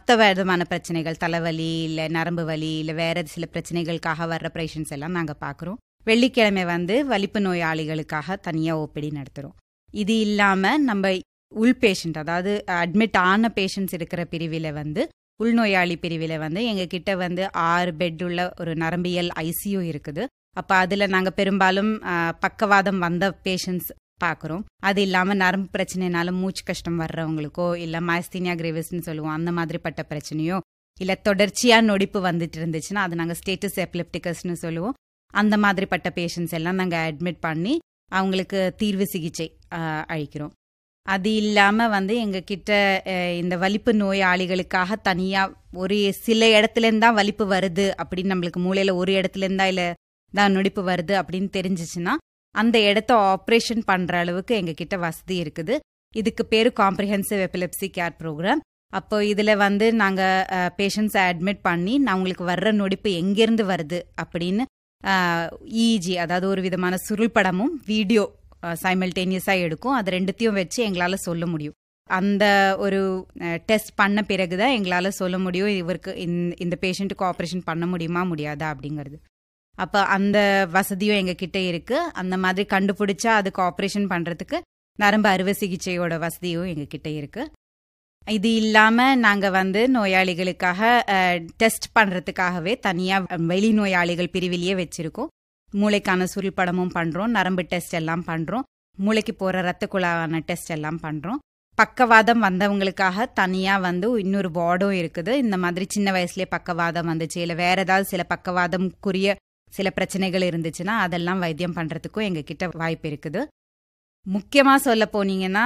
மற்ற விதமான பிரச்சனைகள் தலைவலி இல்லை நரம்பு வலி இல்லை வேற சில பிரச்சனைகளுக்காக வர்ற பேஷண்ட்ஸ் எல்லாம் நாங்கள் பார்க்குறோம் வெள்ளிக்கிழமை வந்து வலிப்பு நோயாளிகளுக்காக தனியாக ஓபிடி நடத்துகிறோம் இது இல்லாமல் நம்ம உள் பேஷண்ட் அதாவது அட்மிட் ஆன பேஷண்ட்ஸ் இருக்கிற பிரிவில் வந்து உள்நோயாளி பிரிவில் வந்து எங்ககிட்ட வந்து ஆறு பெட் உள்ள ஒரு நரம்பியல் ஐசியூ இருக்குது அப்போ அதில் நாங்கள் பெரும்பாலும் பக்கவாதம் வந்த பேஷண்ட்ஸ் பார்க்குறோம் அது இல்லாமல் நரம்பு பிரச்சனைனால மூச்சு கஷ்டம் வர்றவங்களுக்கோ இல்லை மாஸ்தீனியா கிரேவிஸ்ன்னு சொல்லுவோம் அந்த மாதிரிப்பட்ட பிரச்சனையோ இல்லை தொடர்ச்சியாக நொடிப்பு வந்துட்டு இருந்துச்சுன்னா அது நாங்கள் ஸ்டேட்டஸ் எப்லெப்டிகஸ்னு சொல்லுவோம் அந்த மாதிரிப்பட்ட பேஷண்ட்ஸ் எல்லாம் நாங்கள் அட்மிட் பண்ணி அவங்களுக்கு தீர்வு சிகிச்சை அளிக்கிறோம் அது இல்லாமல் வந்து எங்ககிட்ட இந்த வலிப்பு நோயாளிகளுக்காக தனியாக ஒரு சில இடத்துலேருந்து தான் வலிப்பு வருது அப்படின்னு நம்மளுக்கு மூளையில் ஒரு இடத்துலேருந்தா இல்லை தான் நொடிப்பு வருது அப்படின்னு தெரிஞ்சிச்சுன்னா அந்த இடத்த ஆப்ரேஷன் பண்ணுற அளவுக்கு எங்ககிட்ட வசதி இருக்குது இதுக்கு பேர் காம்ப்ரிஹென்சிவ் எபிலெப்சி கேர் ப்ரோக்ராம் அப்போ இதில் வந்து நாங்கள் பேஷண்ட்ஸை அட்மிட் பண்ணி நான் உங்களுக்கு வர்ற நொடிப்பு எங்கேருந்து வருது அப்படின்னு இஜி அதாவது ஒரு விதமான சுருள் படமும் வீடியோ சைமல்டேனியஸாக எடுக்கும் அது ரெண்டுத்தையும் வச்சு எங்களால் சொல்ல முடியும் அந்த ஒரு டெஸ்ட் பண்ண பிறகு தான் எங்களால் சொல்ல முடியும் இவருக்கு இந்த பேஷண்ட்டுக்கு ஆப்ரேஷன் பண்ண முடியுமா முடியாதா அப்படிங்கிறது அப்போ அந்த வசதியும் எங்ககிட்ட இருக்குது அந்த மாதிரி கண்டுபிடிச்சா அதுக்கு ஆப்ரேஷன் பண்ணுறதுக்கு நரம்பு அறுவை சிகிச்சையோட வசதியும் எங்ககிட்ட இருக்குது இது இல்லாமல் நாங்கள் வந்து நோயாளிகளுக்காக டெஸ்ட் பண்ணுறதுக்காகவே தனியாக வெளி நோயாளிகள் பிரிவிலேயே வச்சுருக்கோம் மூளைக்கான சுருள் படமும் பண்ணுறோம் நரம்பு டெஸ்ட் எல்லாம் பண்ணுறோம் மூளைக்கு போகிற ரத்த குழாவான டெஸ்ட் எல்லாம் பண்ணுறோம் பக்கவாதம் வந்தவங்களுக்காக தனியாக வந்து இன்னொரு வார்டும் இருக்குது இந்த மாதிரி சின்ன வயசுலேயே பக்கவாதம் வந்துச்சு இல்லை வேற ஏதாவது சில பக்கவாதம்க்குரிய சில பிரச்சனைகள் இருந்துச்சுன்னா அதெல்லாம் வைத்தியம் பண்ணுறதுக்கும் எங்ககிட்ட வாய்ப்பு இருக்குது முக்கியமாக சொல்ல போனீங்கன்னா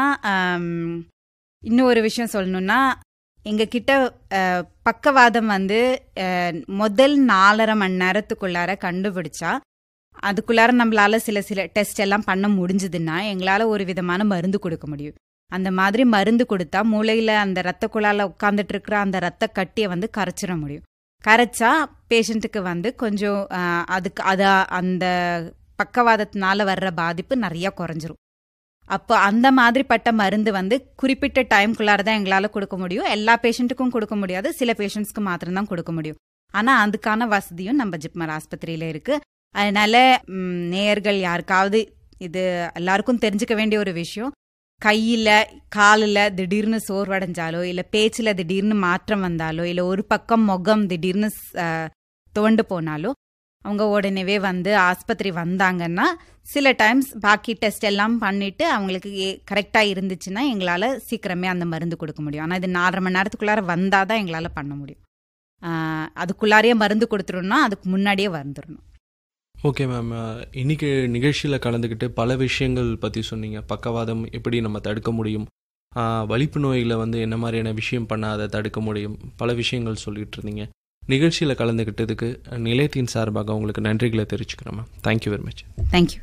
இன்னும் ஒரு விஷயம் சொல்லணும்னா எங்ககிட்ட பக்கவாதம் வந்து முதல் நாலரை மணி நேரத்துக்குள்ளார கண்டுபிடிச்சா அதுக்குள்ளார நம்மளால சில சில டெஸ்ட் எல்லாம் பண்ண முடிஞ்சதுன்னா எங்களால் ஒரு விதமான மருந்து கொடுக்க முடியும் அந்த மாதிரி மருந்து கொடுத்தா மூளையில் அந்த ரத்த குழால உட்காந்துட்டு இருக்கிற அந்த ரத்த கட்டியை வந்து கரைச்சிட முடியும் கரைச்சா பேஷண்ட்டுக்கு வந்து கொஞ்சம் அதுக்கு அதை அந்த பக்கவாதத்தினால வர்ற பாதிப்பு நிறையா குறைஞ்சிரும் அப்போ அந்த மாதிரிப்பட்ட மருந்து வந்து குறிப்பிட்ட டைம்குள்ளார தான் எங்களால் கொடுக்க முடியும் எல்லா பேஷண்ட்டுக்கும் கொடுக்க முடியாது சில பேஷண்ட்ஸ்க்கு மாத்திரம்தான் கொடுக்க முடியும் ஆனால் அதுக்கான வசதியும் நம்ம ஜிப்மர் ஆஸ்பத்திரியில் இருக்கு அதனால நேயர்கள் யாருக்காவது இது எல்லாருக்கும் தெரிஞ்சுக்க வேண்டிய ஒரு விஷயம் கையில் காலில் திடீர்னு சோர்வடைஞ்சாலோ இல்லை பேச்சில் திடீர்னு மாற்றம் வந்தாலோ இல்லை ஒரு பக்கம் முகம் திடீர்னு துவண்டு போனாலோ அவங்க உடனேவே வந்து ஆஸ்பத்திரி வந்தாங்கன்னா சில டைம்ஸ் பாக்கி டெஸ்ட் எல்லாம் பண்ணிட்டு அவங்களுக்கு கரெக்டாக இருந்துச்சுன்னா எங்களால் சீக்கிரமே அந்த மருந்து கொடுக்க முடியும் ஆனால் இது நாலரை மணி நேரத்துக்குள்ளார வந்தால் தான் எங்களால் பண்ண முடியும் அதுக்குள்ளாரையே மருந்து கொடுத்துருன்னா அதுக்கு முன்னாடியே வந்துடணும் ஓகே மேம் இன்னைக்கு நிகழ்ச்சியில் கலந்துக்கிட்டு பல விஷயங்கள் பற்றி சொன்னீங்க பக்கவாதம் எப்படி நம்ம தடுக்க முடியும் வலிப்பு நோய்களை வந்து என்ன மாதிரியான விஷயம் பண்ணால் அதை தடுக்க முடியும் பல விஷயங்கள் சொல்லிட்டு இருந்தீங்க நிகழ்ச்சியில் கலந்துக்கிட்டதுக்கு நிலையத்தின் சார்பாக உங்களுக்கு நன்றிகளை தெரிவிச்சுக்கிறோம் ma'am thank you very much thank you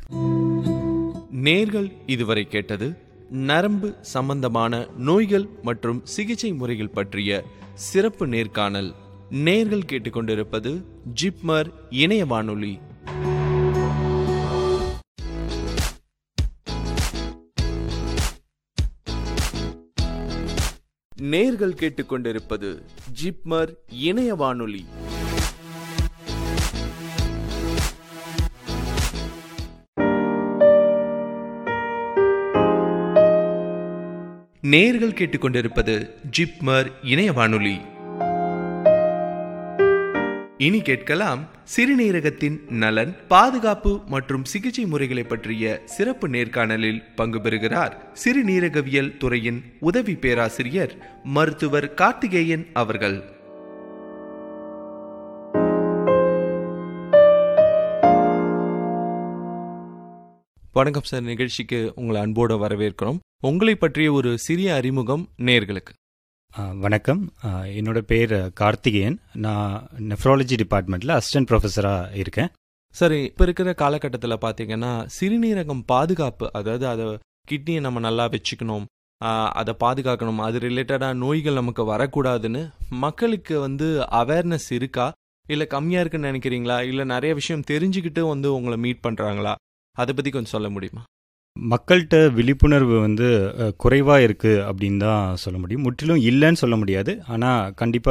நேர்கள் இதுவரை கேட்டது நரம்பு சம்பந்தமான நோய்கள் மற்றும் சிகிச்சை முறைகள் பற்றிய சிறப்பு நேர்காணல் நேர்கள் கேட்டுக்கொண்டிருப்பது ஜிப்மர் இணைய வானொலி நேர்கள் கேட்டுக்கொண்டிருப்பது ஜிப்மர் இணைய வானொலி நேர்கள் கேட்டுக்கொண்டிருப்பது ஜிப்மர் இணைய வானொலி இனி கேட்கலாம் சிறுநீரகத்தின் நலன் பாதுகாப்பு மற்றும் சிகிச்சை முறைகளை பற்றிய சிறப்பு நேர்காணலில் பங்கு பெறுகிறார் சிறுநீரகவியல் துறையின் உதவி பேராசிரியர் மருத்துவர் கார்த்திகேயன் அவர்கள் வணக்கம் சார் நிகழ்ச்சிக்கு உங்களை அன்போடு வரவேற்கிறோம் உங்களை பற்றிய ஒரு சிறிய அறிமுகம் நேர்களுக்கு வணக்கம் என்னோட பேர் கார்த்திகேயன் நான் நெஃப்ராலஜி டிபார்ட்மெண்ட்டில் அசிஸ்டன்ட் ப்ரொஃபஸராக இருக்கேன் சரி இப்போ இருக்கிற காலகட்டத்தில் பார்த்தீங்கன்னா சிறுநீரகம் பாதுகாப்பு அதாவது அதை கிட்னியை நம்ம நல்லா வச்சுக்கணும் அதை பாதுகாக்கணும் அது ரிலேட்டடாக நோய்கள் நமக்கு வரக்கூடாதுன்னு மக்களுக்கு வந்து அவேர்னஸ் இருக்கா இல்லை கம்மியாக இருக்குன்னு நினைக்கிறீங்களா இல்லை நிறைய விஷயம் தெரிஞ்சுக்கிட்டு வந்து உங்களை மீட் பண்ணுறாங்களா அதை பற்றி கொஞ்சம் சொல்ல முடியுமா மக்கள்கிட்ட விழிப்புணர்வு வந்து குறைவாக இருக்குது அப்படின்னு தான் சொல்ல முடியும் முற்றிலும் இல்லைன்னு சொல்ல முடியாது ஆனால் கண்டிப்பாக